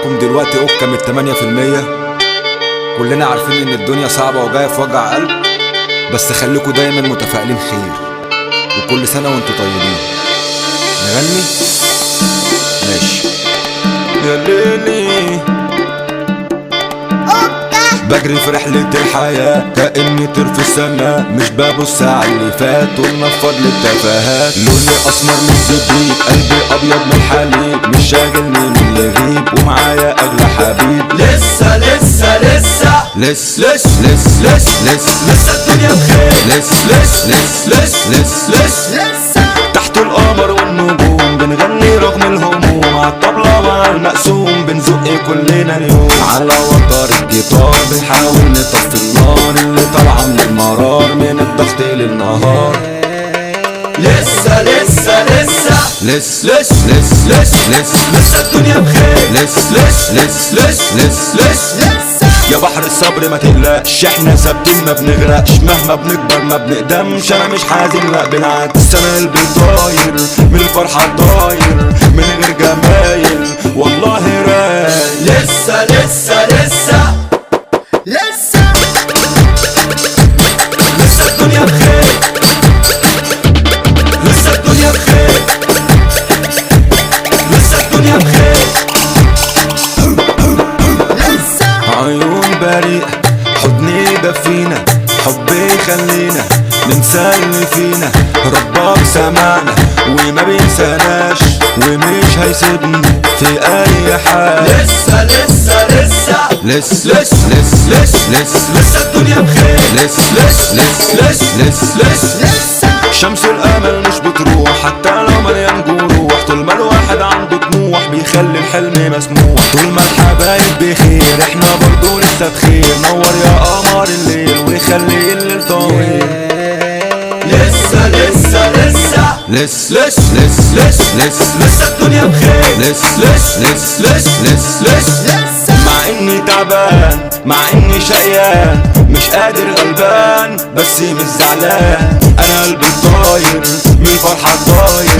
معاكم دلوقتي اوكا من 8% كلنا عارفين ان الدنيا صعبة وجاية في وجع قلب بس خليكوا دايما متفائلين خير وكل سنة وانتوا طيبين نغني ماشي يا ليلي بجري في رحلة الحياة كأني طير في السماء مش ببص على اللي فات والنفض للتفاهات لوني أسمر من الزبيب قلبي أبيض من الحليب مش شاغلني من اللي غيب ومعايا أغلى حبيب لسه لسه لسه لس لس لس لس لس لسه الدنيا بخير لس لس لس لس لس لس لسه تحت القمر والنجوم بنغني رغم الهموم عالطبلة مع المقسوم بنزق كلنا اليوم على وتر الجيتار بنحاول نطفي النار اللي طالعة من المرار من الضغط للنهار لسه لسه لسه لس لس لس لس لس لسه الدنيا بخير لس لس لس لس لس لس لسه يا بحر الصبر ما تقلقش احنا ثابتين ما بنغرقش مهما بنكبر ما بنقدمش انا مش حازم لا بالعكس انا قلبي طاير من الفرحة طاير من غير جمايل والله رايق لسه لسه لسه لسه لسه الدنيا بخير لسه الدنيا بخير لسه الدنيا بخير لسه عيون بريئة حضني دفينا حبي خلينا ننسى اللي فينا ربك سمعنا وما بينساناش ومش هيسيبنا في اي حال لسه لسه لسه لس لس لس لس لس لسه الدنيا بخير لس لس لس لس لس لس لسه شمس الامل مش بتروح حتى لو مليان جروح طول ما الواحد عنده طموح بيخلي الحلم مسموح طول ما الحبايب بخير احنا برضو لسه بخير نور يا قمر الليل وخلي الليل طويل لسه لسه لسه لس لس لس لس لس لسه الدنيا بخير لس لس لس لس لس لس لسه مع اني تعبان مع اني شقيان مش قادر غلبان بس مش زعلان انا قلبي طاير من الفرحة طاير